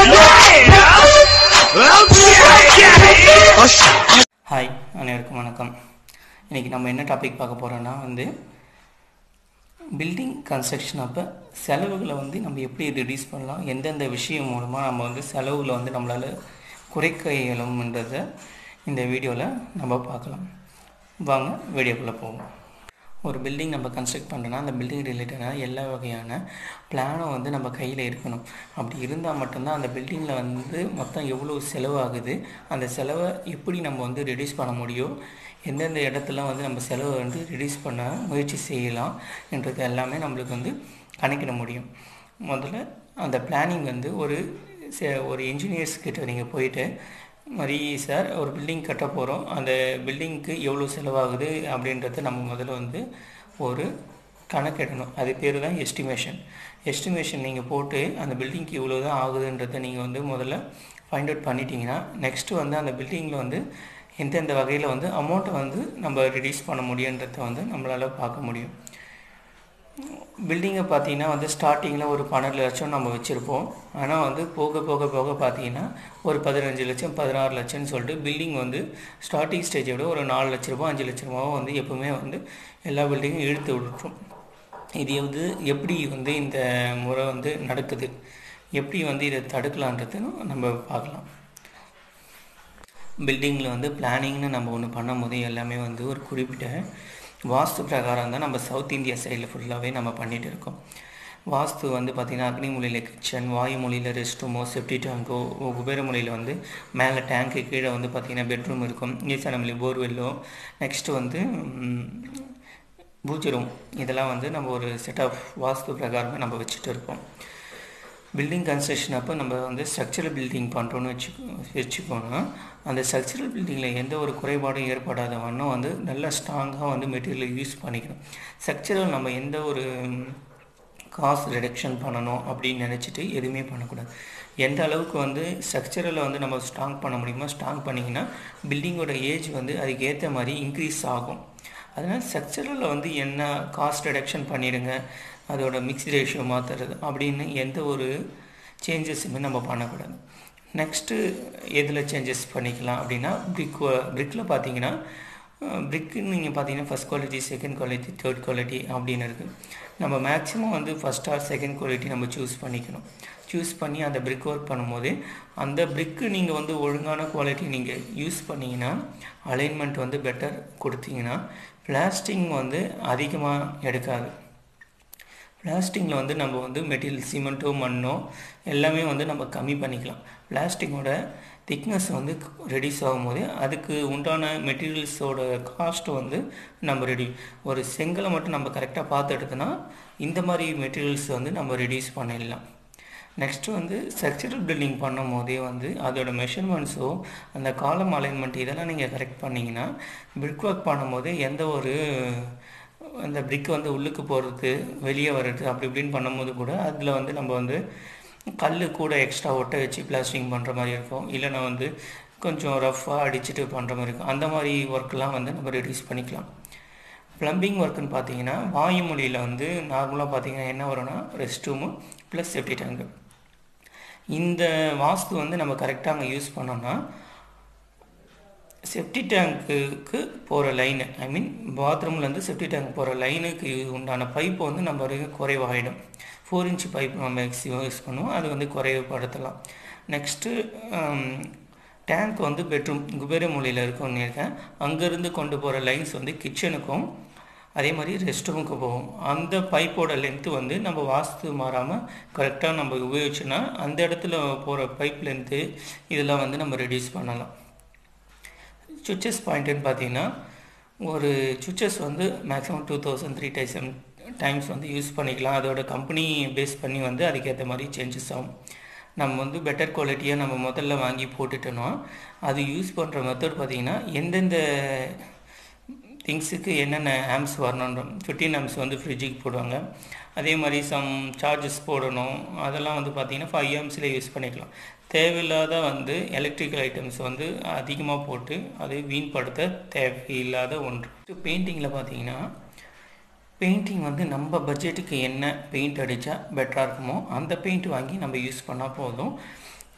hi அனைவருக்கும் வணக்கம் இன்றைக்கி நம்ம என்ன டாபிக் பார்க்க போகிறோன்னா வந்து பில்டிங் கன்ஸ்ட்ரக்ஷன் அப்போ செலவுகளை வந்து நம்ம எப்படி ரெடியூஸ் பண்ணலாம் எந்தெந்த விஷயம் மூலமாக நம்ம வந்து செலவுகளை வந்து நம்மளால் குறைக்க இயலும்ன்றதை இந்த வீடியோவில் நம்ம பார்க்கலாம் வாங்க வீடியோக்குள்ளே போவோம் ஒரு பில்டிங் நம்ம கன்ஸ்ட்ரக்ட் பண்ணுறோன்னா அந்த பில்டிங் ரிலேட்டடான எல்லா வகையான பிளானும் வந்து நம்ம கையில் இருக்கணும் அப்படி இருந்தால் மட்டும்தான் அந்த பில்டிங்கில் வந்து மொத்தம் எவ்வளோ செலவாகுது அந்த செலவை எப்படி நம்ம வந்து ரெடியூஸ் பண்ண முடியும் எந்தெந்த இடத்துல வந்து நம்ம செலவை வந்து ரெடியூஸ் பண்ண முயற்சி செய்யலாம் என்றது எல்லாமே நம்மளுக்கு வந்து கணக்கிட முடியும் முதல்ல அந்த பிளானிங் வந்து ஒரு செ- ஒரு இன்ஜினியர்ஸ் கிட்ட நீங்கள் போயிட்டு மாதிரி சார் ஒரு பில்டிங் கட்ட போகிறோம் அந்த பில்டிங்க்கு எவ்வளோ செலவாகுது அப்படின்றத நம்ம முதல்ல வந்து ஒரு கணக்கிடணும் அது பேர் தான் எஸ்டிமேஷன் எஸ்டிமேஷன் நீங்கள் போட்டு அந்த பில்டிங்க்கு இவ்வளோ தான் ஆகுதுன்றதை நீங்கள் வந்து முதல்ல ஃபைண்ட் அவுட் பண்ணிட்டீங்கன்னா நெக்ஸ்ட்டு வந்து அந்த பில்டிங்கில் வந்து எந்தெந்த வகையில் வந்து அமௌண்ட்டை வந்து நம்ம ரிடியூஸ் பண்ண முடியுன்றதை வந்து நம்மளால் பார்க்க முடியும் பில்டிங்கை பார்த்தீங்கன்னா வந்து ஸ்டார்டிங்கில் ஒரு பன்னெண்டு லட்சம் நம்ம வச்சுருப்போம் ஆனால் வந்து போக போக போக பார்த்தீங்கன்னா ஒரு பதினஞ்சு லட்சம் பதினாறு லட்சம்னு சொல்லிட்டு பில்டிங் வந்து ஸ்டார்டிங் ஸ்டேஜை விட ஒரு நாலு லட்ச ரூபா அஞ்சு லட்ச ரூபாவோ வந்து எப்பவுமே வந்து எல்லா பில்டிங்கும் இழுத்து விட்டுரும் இது வந்து எப்படி வந்து இந்த முறை வந்து நடக்குது எப்படி வந்து இதை தடுக்கலான்றது நம்ம பார்க்கலாம் பில்டிங்கில் வந்து பிளானிங்னு நம்ம ஒன்று பண்ணும்போது எல்லாமே வந்து ஒரு குறிப்பிட்ட வாஸ்து பிரகாரம் தான் நம்ம சவுத் இந்தியா சைடில் ஃபுல்லாகவே நம்ம பண்ணிகிட்டு இருக்கோம் வாஸ்து வந்து பார்த்திங்கன்னா அக்னிமொழியில் கிச்சன் வாயுமொழியில் ரெஸ்ட் ரூமோ செப்டி டேங்கோ குபேரமொழியில் வந்து மேலே டேங்க்கு கீழே வந்து பார்த்திங்கன்னா பெட்ரூம் இருக்கும் ஈசானமொழி போர்வெல்லோ நெக்ஸ்ட்டு வந்து ம், பூஜை ரூம் இதெல்லாம் வந்து நம்ம ஒரு செட் ஆஃப் வாஸ்து பிரகாரமே நம்ம வச்சுட்டு இருப்போம் பில்டிங் கன்ஸ்ட்ரக்ஷன் அப்போ நம்ம வந்து ஸ்ட்ரக்சரல் பில்டிங் பண்ணுறோன்னு வச்சுக்கோ வச்சுக்கோங்க அந்த ஸ்ட்ரக்சரல் பில்டிங்கில் எந்த ஒரு குறைபாடும் ஏற்படாத வண்ணம் வந்து நல்லா ஸ்ட்ராங்காக வந்து மெட்டீரியல் யூஸ் பண்ணிக்கணும் ஸ்ட்ரக்சரல் நம்ம எந்த ஒரு காஸ்ட் ரிடக்ஷன் பண்ணணும் அப்படின்னு நினச்சிட்டு எதுவுமே பண்ணக்கூடாது எந்த அளவுக்கு வந்து ஸ்ட்ரக்சரலை வந்து நம்ம ஸ்ட்ராங் பண்ண முடியுமோ ஸ்ட்ராங் பண்ணிங்கன்னா பில்டிங்கோட ஏஜ் வந்து அதுக்கு ஏற்ற மாதிரி இன்க்ரீஸ் ஆகும் அதனால் ஸ்ட்ரக்சரலில் வந்து என்ன காஸ்ட் ரிடக்ஷன் பண்ணிடுங்க அதோட மிக்ஸ் ரேஷியோ மாற்றுறது அப்படின்னு எந்த ஒரு சேஞ்சஸுமே நம்ம பண்ணக்கூடாது நெக்ஸ்ட்டு எதில் சேஞ்சஸ் பண்ணிக்கலாம் அப்படின்னா பிரிக் பிரிக்கில் பார்த்தீங்கன்னா பிரிக்குன்னு நீங்கள் பார்த்தீங்கன்னா first quality second quality third quality அப்படின்னு இருக்குது நம்ம மேக்ஸிமம் வந்து ஃபஸ்ட் ஆர் செகண்ட் குவாலிட்டி நம்ம சூஸ் பண்ணிக்கணும் சூஸ் பண்ணி அந்த பிரிக் ஒர்க் பண்ணும்போது அந்த பிரிக்கு நீங்கள் வந்து ஒழுங்கான குவாலிட்டி நீங்கள் யூஸ் பண்ணீங்கன்னா அலைன்மெண்ட் வந்து பெட்டர் கொடுத்தீங்கன்னா பிளாஸ்டிங் வந்து அதிகமாக எடுக்காது பிளாஸ்டிங்கில் வந்து நம்ம வந்து மெட்டீரியல் சிமெண்ட்டோ மண்ணோ எல்லாமே வந்து நம்ம கம்மி பண்ணிக்கலாம் பிளாஸ்டிக்கோட திக்னஸ் வந்து ரெடியூஸ் ஆகும்போது அதுக்கு உண்டான மெட்டீரியல்ஸோட காஸ்ட் வந்து நம்ம ரெடி ஒரு செங்கலை மட்டும் நம்ம கரெக்டாக பார்த்து எடுத்தோன்னா இந்த மாதிரி மெட்டீரியல்ஸ் வந்து நம்ம ரெடியூஸ் பண்ணிடலாம் நெக்ஸ்ட்டு வந்து ஸ்ட்ரக்சரல் பில்டிங் பண்ணும் போதே வந்து அதோட மெஷர்மெண்ட்ஸோ அந்த காலம் அலைன்மெண்ட் இதெல்லாம் நீங்கள் கரெக்ட் பண்ணிங்கன்னா பிரிக் ஒர்க் பண்ணும்போது எந்த ஒரு அந்த பிரிக் வந்து உள்ளுக்கு போகிறது வெளியே வர்றது அப்படி இப்படின்னு பண்ணும்போது கூட அதில் வந்து நம்ம வந்து கல் கூட எக்ஸ்ட்ரா ஒட்ட வச்சு பிளாஸ்டிங் பண்ணுற மாதிரி இருக்கும் இல்லைன்னா வந்து கொஞ்சம் ரஃப்பாக அடிச்சுட்டு பண்ணுற மாதிரி இருக்கும் அந்த மாதிரி ஒர்க்கெலாம் வந்து நம்ம ரெடியூஸ் பண்ணிக்கலாம் ப்ளம்பிங் ஒர்க்குன்னு பார்த்தீங்கன்னா வாயுமொழியில் வந்து நார்மலாக பார்த்தீங்கன்னா என்ன வரும்னா rest room plus septic tank இந்த வாஸ்து வந்து நம்ம கரெக்டாக அங்கே யூஸ் பண்ணோம்னா செப்டி டேங்க்குக்கு போகிற லைனு ஐ மீன் பாத்ரூம்லேருந்து செப்டி டேங்க் போகிற லைனுக்கு உண்டான பைப்பு வந்து நம்ம வரைக்கும் குறைவாகிடும் ஃபோர் இன்ச் பைப் நம்ம மேக்ஸிமம் யூஸ் பண்ணுவோம் அது வந்து குறைவுபடுத்தலாம் நெக்ஸ்ட்டு டேங்க் வந்து பெட்ரூம் குபேர மூலையில் இருக்கும்னு இருக்கேன் அங்கேருந்து கொண்டு போகிற லைன்ஸ் வந்து கிச்சனுக்கும் அதே மாதிரி ரெஸ்ட் ரூமுக்கு போகும் அந்த பைப்போட லென்த்து வந்து நம்ம வாஸ்து மாறாமல் கரெக்டாக நம்ம உபயோகிச்சோன்னா அந்த இடத்துல போகிற பைப் லென்த்து இதெல்லாம் வந்து நம்ம ரெடியூஸ் பண்ணலாம் சுவிச்சஸ் பாயிண்ட்டுன்னு பார்த்தீங்கன்னா ஒரு சுவிச்சஸ் வந்து maximum two thousand three thousand times வந்து யூஸ் பண்ணிக்கலாம் அதோட கம்பெனி பேஸ் பண்ணி வந்து அதுக்கேற்ற மாதிரி சேஞ்சஸ் ஆகும் நம்ம வந்து பெட்டர் குவாலிட்டியாக நம்ம முதல்ல வாங்கி போட்டுட்டோன்னா அது யூஸ் பண்ணுற மெத்தட் பார்த்திங்கன்னா எந்தெந்த திங்ஸுக்கு என்னென்ன ஆம்ஸ் வரணுன்ற ஃபிஃப்டீன் ஆம்ஸ் வந்து ஃப்ரிட்ஜுக்கு போடுவாங்க அதே மாதிரி சம் சார்ஜஸ் போடணும் அதெல்லாம் வந்து பார்த்திங்கன்னா ஃபைவ் ஆம்ஸில் யூஸ் பண்ணிக்கலாம் தேவையில்லாத வந்து எலக்ட்ரிக்கல் ஐட்டம்ஸ் வந்து அதிகமாக போட்டு அதை வீண்படுத்த தேவையில்லாத ஒன்று பெயிண்டிங்கில் பார்த்தீங்கன்னா பெயிண்டிங் வந்து நம்ம பட்ஜெட்டுக்கு என்ன பெயிண்ட் அடித்தா பெட்டராக இருக்குமோ அந்த பெயிண்ட் வாங்கி நம்ம யூஸ் பண்ணால் போதும்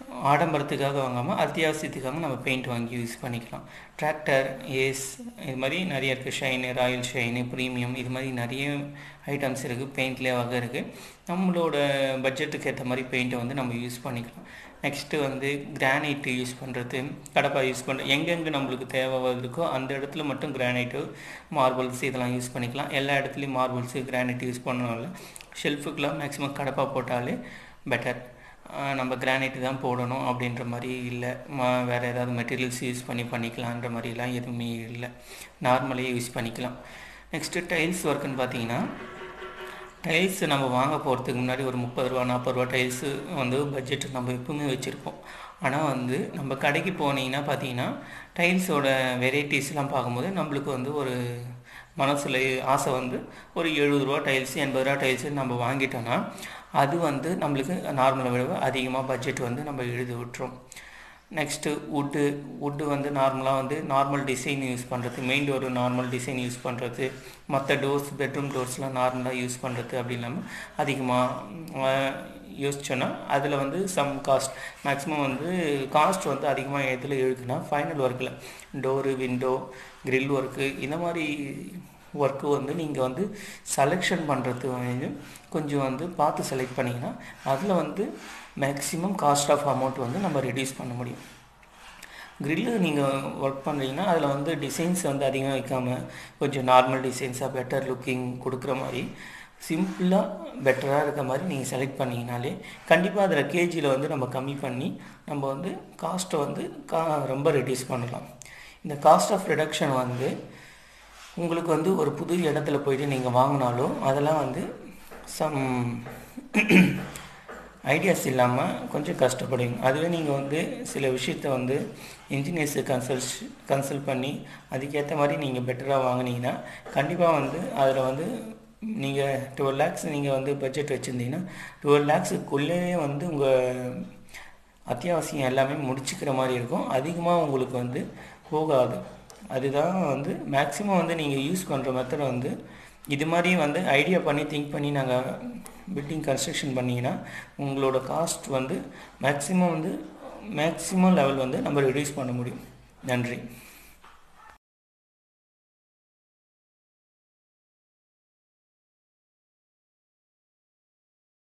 ஆடம்பரத்துக்காக வாங்காமல் அத்தியாவசியத்துக்காக நம்ம பெயிண்ட் வாங்கி யூஸ் பண்ணிக்கலாம் டிராக்டர் ஏஸ் இது மாதிரி நிறைய இருக்குது ஷைனு ராயல் ஷைனு ப்ரீமியம் இது மாதிரி நிறைய ஐட்டம்ஸ் இருக்குது பெயிண்ட்லேயே வகை இருக்குது நம்மளோட பட்ஜெட்டுக்கு ஏற்ற மாதிரி பெயிண்ட்டை வந்து நம்ம யூஸ் பண்ணிக்கலாம் நெக்ஸ்ட்டு வந்து கிரானைட்டு யூஸ் பண்ணுறது கடப்பா யூஸ் பண்ணுறது எங்கெங்கே நம்மளுக்கு தேவை இருக்கோ அந்த இடத்துல மட்டும் கிரானைட்டு மார்பிள்ஸ் இதெல்லாம் யூஸ் பண்ணிக்கலாம் எல்லா இடத்துலையும் மார்பிள்ஸு கிரானைட் யூஸ் பண்ணனால ஷெல்ஃபுக்கெலாம் மேக்ஸிமம் கடப்பா போட்டாலே பெட்டர் நம்ம கிரானைட்டு தான் போடணும் அப்படின்ற மாதிரி இல்லை வேறு ஏதாவது மெட்டீரியல்ஸ் யூஸ் பண்ணி பண்ணிக்கலான்ற மாதிரிலாம் எதுவுமே இல்லை நார்மலே யூஸ் பண்ணிக்கலாம் நெக்ஸ்ட்டு டைல்ஸ் ஒர்க்குன்னு பார்த்தீங்கன்னா டைல்ஸ் நம்ம வாங்க போகிறதுக்கு முன்னாடி ஒரு முப்பது ரூபா நாற்பது ரூபா டைல்ஸு வந்து பட்ஜெட் நம்ம எப்பவுமே வச்சுருப்போம் ஆனால் வந்து நம்ம கடைக்கு போனீங்கன்னா பார்த்தீங்கன்னா டைல்ஸோட வெரைட்டிஸ்லாம் பார்க்கும்போது நம்மளுக்கு வந்து ஒரு மனசில் ஆசை வந்து ஒரு எழுபது ரூபா டைல்ஸ் எண்பது ரூபா டைல்ஸு நம்ம வாங்கிட்டோன்னா அது வந்து நம்மளுக்கு நார்மலை விட அதிகமாக பட்ஜெட் வந்து நம்ம எழுதி விட்டுரும் நெக்ஸ்ட்டு வுட்டு வுட்டு வந்து நார்மலாக வந்து நார்மல் டிசைன் யூஸ் பண்ணுறது main door normal design use பண்ணுறது மற்ற டோர்ஸ் பெட்ரூம் டோர்ஸ்லாம் நார்மலாக யூஸ் பண்ணுறது அப்படி இல்லாமல் அதிகமாக யோசிச்சோன்னா அதில் வந்து சம் காஸ்ட் மேக்ஸிமம் வந்து காஸ்ட் வந்து அதிகமாக எதில் இழுக்குன்னா ஃபைனல் ஒர்க்கில் டோரு விண்டோ கிரில் ஒர்க்கு இந்த மாதிரி ஒர்க்கு வந்து நீங்கள் வந்து செலெக்ஷன் பண்ணுறது வந்து கொஞ்சம் வந்து பார்த்து செலக்ட் பண்ணிங்கன்னா அதில் வந்து மேக்ஸிமம் காஸ்ட் ஆஃப் அமௌண்ட் வந்து நம்ம ரெடியூஸ் பண்ண முடியும் க்ரில்லு நீங்கள் ஒர்க் பண்ணுறீங்கன்னா அதில் வந்து டிசைன்ஸ் வந்து அதிகம் வைக்காமல் கொஞ்சம் நார்மல் டிசைன்ஸாக பெட்டர் லுக்கிங் கொடுக்குற மாதிரி சிம்பிளாக பெட்டராக இருக்க மாதிரி நீங்கள் செலக்ட் பண்ணிங்கனாலே கண்டிப்பாக அதில் கேஜியில் வந்து நம்ம கம்மி பண்ணி நம்ம வந்து காஸ்ட்டை வந்து கா ரொம்ப ரெடியூஸ் பண்ணலாம் இந்த காஸ்ட் ஆஃப் ரிடக்ஷன் வந்து உங்களுக்கு வந்து ஒரு புது இடத்துல போயிட்டு நீங்கள் வாங்கினாலும் அதெல்லாம் வந்து சம் ஐடியாஸ் இல்லாமல் கொஞ்சம் கஷ்டப்படுவீங்க அதுவே நீங்கள் வந்து சில விஷயத்த வந்து இன்ஜினியர்ஸை கன்சல்ட் கன்சல்ட் பண்ணி அதுக்கேற்ற மாதிரி நீங்கள் பெட்டராக வாங்கினீங்கன்னா கண்டிப்பாக வந்து அதில் வந்து நீங்கள் டுவெல் லேக்ஸ் நீங்கள் வந்து பட்ஜெட் வச்சுருந்தீங்கன்னா டுவெல் லேக்ஸுக்குள்ளேயே வந்து உங்கள் அத்தியாவசியம் எல்லாமே முடிச்சுக்கிற மாதிரி இருக்கும் அதிகமாக உங்களுக்கு வந்து போகாது அதுதான் வந்து மேக்ஸிமம் வந்து நீங்கள் யூஸ் பண்ணுற மெத்தட் வந்து இது மாதிரி வந்து ஐடியா பண்ணி திங்க் பண்ணி நாங்கள் பில்டிங் கன்ஸ்ட்ரக்ஷன் பண்ணிங்கன்னா உங்களோட காஸ்ட் வந்து மேக்ஸிமம் வந்து மேக்ஸிமம் லெவல் வந்து நம்ம ரெடியூஸ் பண்ண முடியும் நன்றி